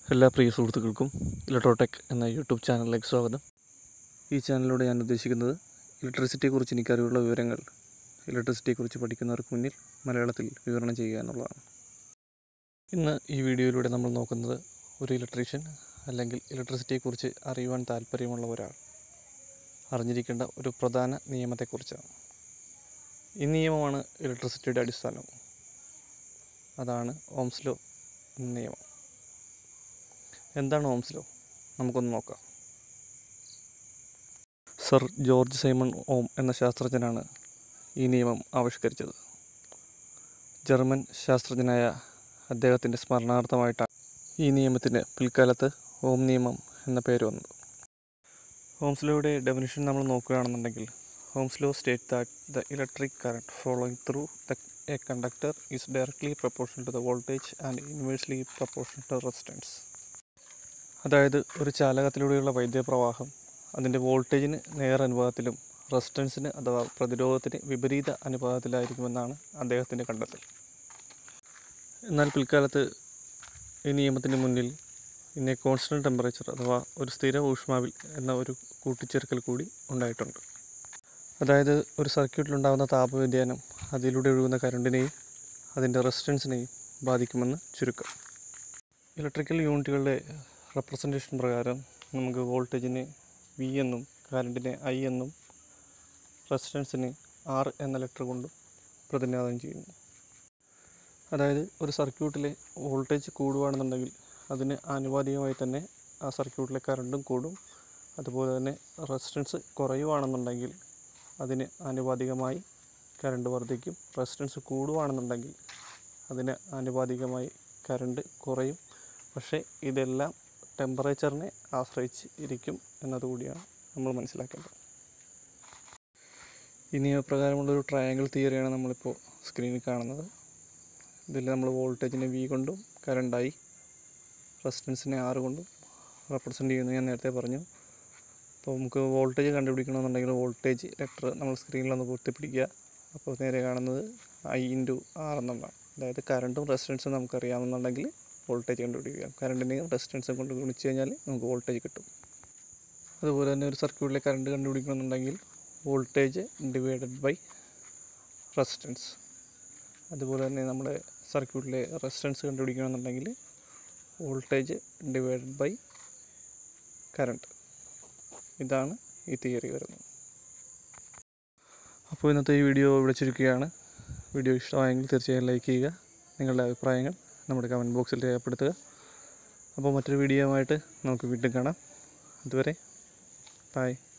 എല്ലാ പ്രിയ സുഹൃത്തുക്കൾക്കും ഇലക്ട്രോടെക് എന്ന യൂട്യൂബ് ചാനലിലേക്ക് സ്വാഗതം ഈ ചാനലിലൂടെ ഞാൻ ഉദ്ദേശിക്കുന്നത് ഇലക്ട്രിസിറ്റിയെക്കുറിച്ച് എനിക്കറിവുള്ള വിവരങ്ങൾ ഇലക്ട്രിസിറ്റിയെക്കുറിച്ച് പഠിക്കുന്നവർക്ക് മുന്നിൽ മലയാളത്തിൽ വിവരണം ചെയ്യുക എന്നുള്ളതാണ് ഇന്ന് ഈ വീഡിയോയിലൂടെ നമ്മൾ നോക്കുന്നത് ഒരു ഇലക്ട്രീഷ്യൻ അല്ലെങ്കിൽ ഇലക്ട്രിസിറ്റിയെക്കുറിച്ച് അറിയുവാൻ താല്പര്യമുള്ള ഒരാൾ അറിഞ്ഞിരിക്കേണ്ട ഒരു പ്രധാന നിയമത്തെക്കുറിച്ചാണ് ഈ നിയമമാണ് ഇലക്ട്രിസിറ്റിയുടെ അടിസ്ഥാനം അതാണ് ഓംസ് ലോ എന്ന നിയമം എന്താണ് ഓംസ് ലോ നമുക്കൊന്ന് നോക്കാം സർ ജോർജ് സൈമൺ ഓം എന്ന ശാസ്ത്രജ്ഞനാണ് ഈ നിയമം ആവിഷ്കരിച്ചത് ജർമ്മൻ ശാസ്ത്രജ്ഞനായ അദ്ദേഹത്തിൻ്റെ സ്മരണാർത്ഥമായിട്ടാണ് ഈ നിയമത്തിന് പിൽക്കാലത്ത് ഓം നിയമം എന്ന പേര് വന്നത് ഓംസ് ലോയുടെ ഡെഫിനിഷൻ നമ്മൾ നോക്കുകയാണെന്നുണ്ടെങ്കിൽ Ohm's law state that the electric current following through the a conductor is directly proportion to the voltage and inversely proportion to resistance അതായത് ഒരു ചാലകത്തിലൂടെയുള്ള വൈദ്യുതപ്രവാഹം അതിൻ്റെ വോൾട്ടേജിന് നേർ അനുപാതത്തിലും റെസിസ്റ്റൻസിന് അഥവാ പ്രതിരോധത്തിന് വിപരീത അനുപാതത്തിലായിരിക്കുമെന്നാണ് അദ്ദേഹത്തിൻ്റെ കണ്ടെത്തൽ എന്നാൽ പിൽക്കാലത്ത് ഈ നിയമത്തിന് മുന്നിൽ ഇന്നെ കോൺസ്റ്റൻറ്റ് ടെമ്പറേച്ചർ അഥവാ ഒരു സ്ഥിര ഊഷ്മാവിൽ എന്ന ഒരു കൂട്ടിച്ചേർക്കൽ കൂടി ഉണ്ടായിട്ടുണ്ട് അതായത് ഒരു സർക്യൂട്ടിലുണ്ടാകുന്ന താപവ്യതിയാനം അതിലൂടെ ഒഴുകുന്ന കറണ്ടിനെയും അതിൻ്റെ റെസിസ്റ്റൻസിനെയും ബാധിക്കുമെന്ന് ചുരുക്കം ഇലക്ട്രിക്കൽ യൂണിറ്റുകളുടെ റെപ്രസെൻറ്റേഷൻ പ്രകാരം നമുക്ക് വോൾട്ടേജിന് വി എന്നും കറണ്ടിനെ ഐ എന്നും റെസിസ്റ്റൻസിന് ആർ എന്ന ലെറ്റർ കൊണ്ടും പ്രതിനിധാനം ചെയ്യുന്നു അതായത് ഒരു സർക്യൂട്ടിലെ വോൾട്ടേജ് കൂടുകയാണെന്നുണ്ടെങ്കിൽ അതിന് ആനുപാതികമായി തന്നെ ആ സർക്യൂട്ടിലെ കറണ്ടും കൂടും അതുപോലെ തന്നെ റെസിസ്റ്റൻസ് കുറയുവാണെന്നുണ്ടെങ്കിൽ അതിന് ആനുപാതികമായി കറണ്ട് വർദ്ധിക്കും റെസിസ്റ്റൻസ് കൂടുകയാണെന്നുണ്ടെങ്കിൽ അതിന് ആനുപാതികമായി കറണ്ട് കുറയും പക്ഷേ ഇതെല്ലാം ടെമ്പറേച്ചറിനെ ആശ്രയിച്ച് ഇരിക്കും എന്നതുകൂടിയാണ് നമ്മൾ മനസ്സിലാക്കേണ്ടത് ഈ നിയമപ്രകാരമുള്ളൊരു ട്രയാങ്കിൾ തിയറിയാണ് നമ്മളിപ്പോൾ സ്ക്രീനിൽ കാണുന്നത് ഇതിൽ നമ്മൾ വോൾട്ടേജിനെ വി കൊണ്ടും കറണ്ടായി റെസിസ്റ്റൻസിനെ ആറ് കൊണ്ടും റെപ്രസെൻ്റ് ചെയ്യുന്നു ഞാൻ നേരത്തെ പറഞ്ഞു അപ്പോൾ നമുക്ക് വോൾട്ടേജ് കണ്ടുപിടിക്കണമെന്നുണ്ടെങ്കിൽ വോൾട്ടേജ് ലെറ്റർ നമ്മൾ സ്ക്രീനിലൊന്ന് പൂർത്തിപ്പിടിക്കുക അപ്പോൾ നേരെ കാണുന്നത് ഐ ഇൻറ്റു ആർ എന്നുള്ളതാണ് അതായത് കറണ്ടും റെസിസ്റ്റൻസും നമുക്കറിയാമെന്നുണ്ടെങ്കിൽ വോൾട്ടേജ് കണ്ടുപിടിക്കുക കറണ്ടിനെയും റെസിസ്റ്റൻസും കൊണ്ട് ഗുണിച്ച് കഴിഞ്ഞാൽ നമുക്ക് വോൾട്ടേജ് കിട്ടും അതുപോലെ തന്നെ ഒരു സർക്യൂട്ടിലെ കറണ്ട് കണ്ടുപിടിക്കണമെന്നുണ്ടെങ്കിൽ വോൾട്ടേജ് ഡിവൈഡഡ് ബൈ റെസിസ്റ്റൻസ് അതുപോലെ തന്നെ നമ്മുടെ സർക്യൂട്ടിലെ റെസിസ്റ്റൻസ് കണ്ടുപിടിക്കണമെന്നുണ്ടെങ്കിൽ വോൾട്ടേജ് ഡിവൈഡഡ് ബൈ കറണ്ട് ഇതാണ് ഈ തിയറി വരുന്നത് അപ്പോൾ ഇന്നത്തെ ഈ വീഡിയോ ഇവിടെ ചുരുക്കുകയാണ് വീഡിയോ ഇഷ്ടമായെങ്കിൽ തീർച്ചയായും ലൈക്ക് ചെയ്യുക നിങ്ങളുടെ അഭിപ്രായങ്ങൾ നമ്മുടെ കമൻറ്റ് ബോക്സിൽ രേഖപ്പെടുത്തുക അപ്പോൾ മറ്റൊരു വീഡിയോയുമായിട്ട് നമുക്ക് വീണ്ടും കാണാം അതുവരെ ബൈ